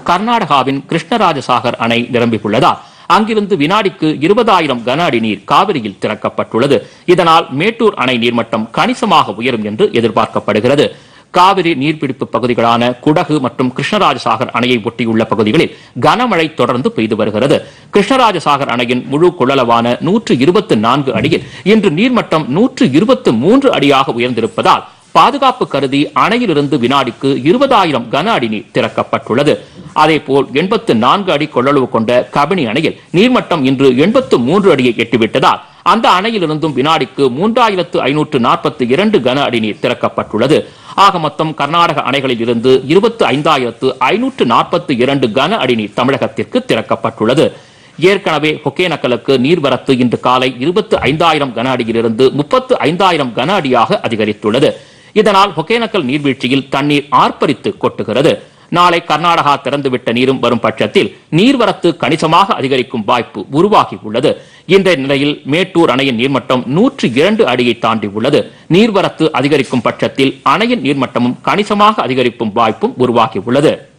கர்நாடகாவின் கிருஷ்ணராஜசாகர் அணை நிரம்பியுள்ளதால் அங்கிருந்து வினாடிக்கு இருபதாயிரம் கன அடி நீர் காவிரியில் திறக்கப்பட்டுள்ளது இதனால் மேட்டூர் அணை நீர்மட்டம் கணிசமாக உயரும் என்று எதிர்பார்க்கப்படுகிறது காவிரி நீர்பிடிப்பு பகுதிகளான குடகு மற்றும் கிருஷ்ணராஜசாகர் அணையை ஒட்டியுள்ள பகுதிகளில் கனமழை தொடர்ந்து பெய்து வருகிறது கிருஷ்ணராஜசாகர் அணையின் முழு கொள்ளளவான நூற்று இருபத்தி நான்கு அடியில் இன்று நீர்மட்டம் நூற்று இருபத்தி மூன்று அடியாக உயர்ந்திருப்பதால் பாதுகாப்பு கருதி அணையிலிருந்து வினாடிக்கு இருபதாயிரம் கன அடி நீர் திறக்கப்பட்டுள்ளது அதேபோல் எண்பத்து நான்கு அடி கொள்ளளவு கொண்ட கபினி அணையில் நீர்மட்டம் இன்று எண்பத்து மூன்று அடியை எட்டிவிட்டதால் அந்த அணையிலிருந்தும் வினாடிக்கு மூன்றாயிரத்து ஐநூற்று நாற்பத்தி இரண்டு கன அடி நீர் திறக்கப்பட்டுள்ளது ஆக மொத்தம் கர்நாடக அணைகளில் இருந்து இருபத்தி ஐந்தாயிரத்து ஐநூற்று நாற்பத்தி இரண்டு கன அடி நீர் தமிழகத்திற்கு திறக்கப்பட்டுள்ளது ஏற்கனவே ஒகேனக்கலுக்கு நீர்வரத்து இன்று காலை இருபத்தி ஐந்தாயிரம் கன அடியிலிருந்து முப்பத்து ஐந்தாயிரம் கன அடியாக அதிகரித்துள்ளது இதனால் ஒகேனக்கல் நீர்வீழ்ச்சியில் தண்ணீர் ஆர்ப்பரித்து கொட்டுகிறது நாளை கர்நாடகா திறந்துவிட்ட நீரும் வரும் பட்சத்தில் நீர்வரத்து கணிசமாக அதிகரிக்கும் வாய்ப்பு உருவாகி உள்ளது இன்றைய நிலையில் மேட்டூர் அணையின் நீர்மட்டம் நூற்று இரண்டு அடியை தாண்டி உள்ளது நீர்வரத்து அதிகரிக்கும் பட்சத்தில் அணையின் நீர்மட்டமும் கணிசமாக அதிகரிக்கும் வாய்ப்பும் உருவாகி உள்ளது